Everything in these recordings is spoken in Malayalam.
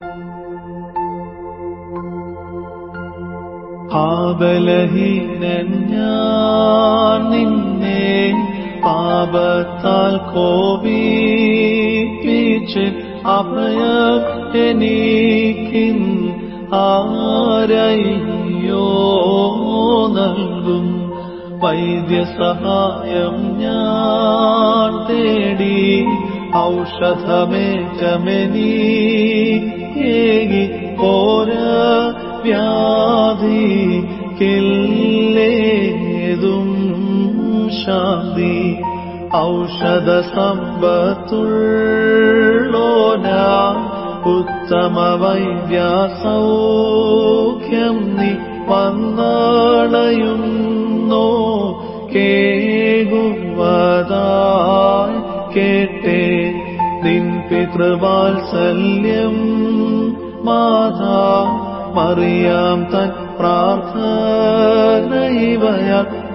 പാപലഹീനൻ ഞാൻ നിന്നെ പാപത്താൽ കോപിപ്പിച്ച് അഭയം എനിക്കിൻ ആരയ്യോ നൽകും വൈദ്യസഹായം ഞാൻ തേടി ഔഷധമേറ്റമെനീകി പോര വ്യാധി കില്ലേതും ശാന്തി ഔഷധ സമ്പത്തുള്ളോന ഉത്തമ വൈദ്യസൗഖ്യം നീ വന്നളയുന്നോ കേകുവതായി കേട്ടേ നിൻ പിതൃവാത്സല്യം മാതാ മറിയാം തൻ പ്രാർത്ഥനയിവയ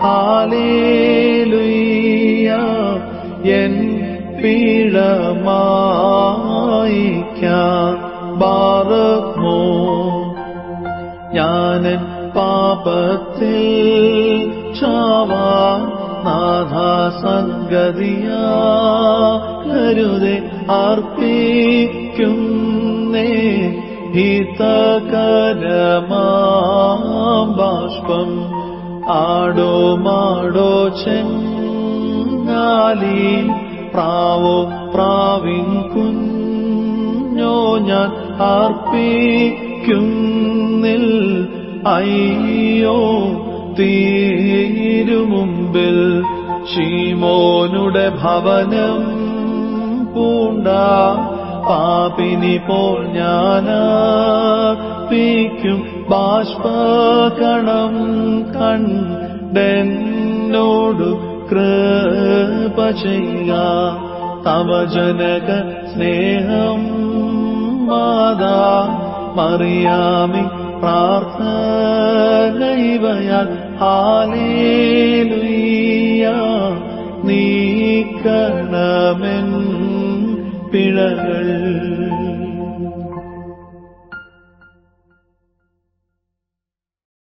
ഹാലേലുയ്യ എൻ പീഴമായിക്കാം ബാറമോ ഞാനൻ പാപത്തിൽ ചാവാ നാഥാ സംഗതിയാ കരുതെ അർപ്പിക്കുന്നേ ഹിതകരമാം ബാഷ്പം ആടോ മാടോ ചെങ്ങാലി പ്രാവോ പ്രാവിൻ കുഞ്ഞോ ഞാൻ അർപ്പിക്കുന്നിൽ അയ്യോ തീരുമുമ്പിൽ ശീമോനുടെ ഭവനം പൂണ്ട പാപിനി പോൽ ഞാനർപ്പിക്കും ബാഷ്പകണം കണ്ടെന്നോടു കൃപ ചെയ്യുക തവ ജനക സ്നേഹം മാതാ മറിയാമി പ്രാർത്ഥനയിവയാൽ ഹാലേലുയ്യ നീക്കണമെൻ പിഴകൾ